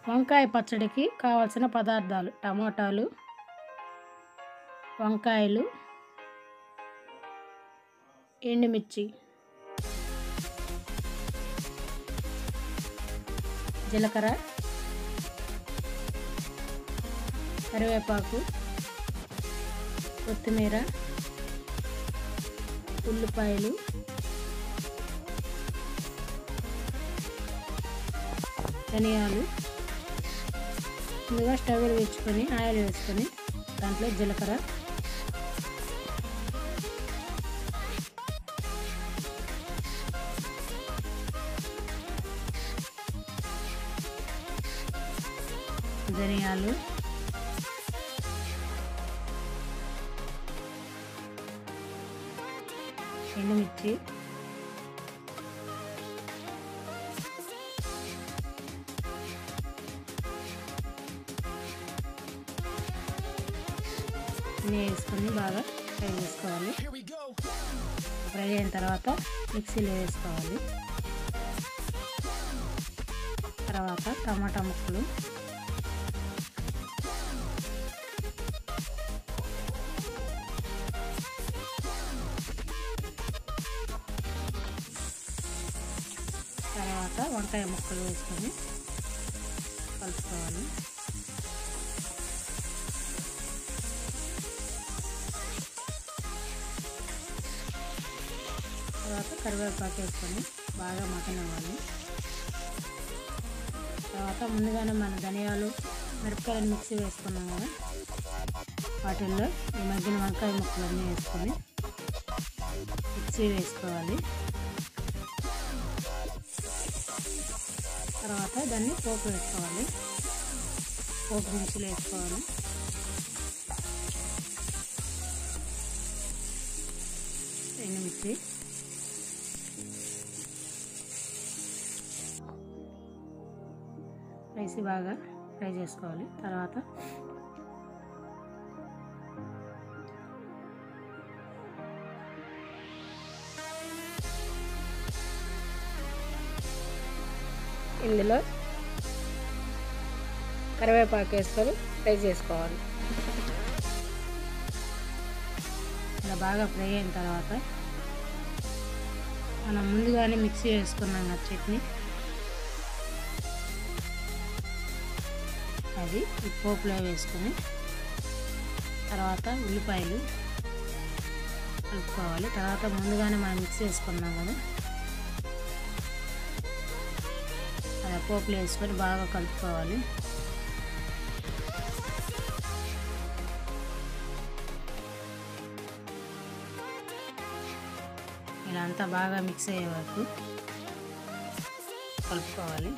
వంకాయ పచ్చడికి కావాల్సిన పదార్థాలు టమాటాలు వంకాయలు ఎండుమిర్చి జీలకర్ర కరివేపాకు కొత్తిమీర ఉల్లిపాయలు ధనియాలు ముందుగా స్టవ్ వేసుకొని ఆయిల్ వేసుకొని దాంట్లో జీలకర్ర ధనియాలు ఎండుమిర్చి అన్నీ వేసుకొని బాగా ఫ్రై చేసుకోవాలి ఫ్రై అయిన తర్వాత మిక్సీలో వేసుకోవాలి తర్వాత టమాటా ముక్కలు తర్వాత వంకాయ ముక్కలు వేసుకొని కలుపుకోవాలి తర్వాత కరివేపాకు వేసుకొని బాగా మగ్గనివ్వాలి తర్వాత ముందుగానే మన ధనియాలు మిరపకాయలు మిక్సీ వేసుకున్నాం కదా వాటిల్లో ఈ మధ్యన వంకాయ ముక్కలన్నీ వేసుకొని మిక్సీ వేసుకోవాలి తర్వాత దాన్ని పోపు వేసుకోవాలి పోపు దినుసులు వేసుకోవాలి ఎండుమిర్చి వేసి బాగా ఫ్రై చేసుకోవాలి తర్వాత ఇందులో కరివేపాకు వేసుకొని ఫ్రై చేసుకోవాలి ఇలా బాగా ఫ్రై అయిన తర్వాత మనం ముందుగానే మిక్సీ వేసుకున్నాం కదా చట్నీ అది ఈ పోపులో వేసుకొని తర్వాత ఉల్లిపాయలు కలుపుకోవాలి తర్వాత ముందుగానే మనం మిక్సీ వేసుకున్నాం కదా అలా పోపులు వేసుకొని బాగా కలుపుకోవాలి ఇలా అంతా బాగా మిక్స్ అయ్యే వరకు కలుపుకోవాలి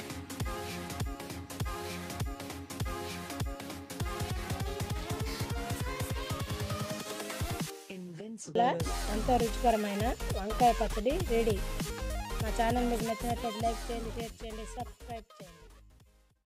ఇలా ఎంతో రుచికరమైన వంకాయ పచ్చడి రెడీ మా ఛానల్ మీకు నచ్చినట్లయితే లైక్ చేయండి షేర్ చేయండి సబ్స్క్రైబ్ చేయండి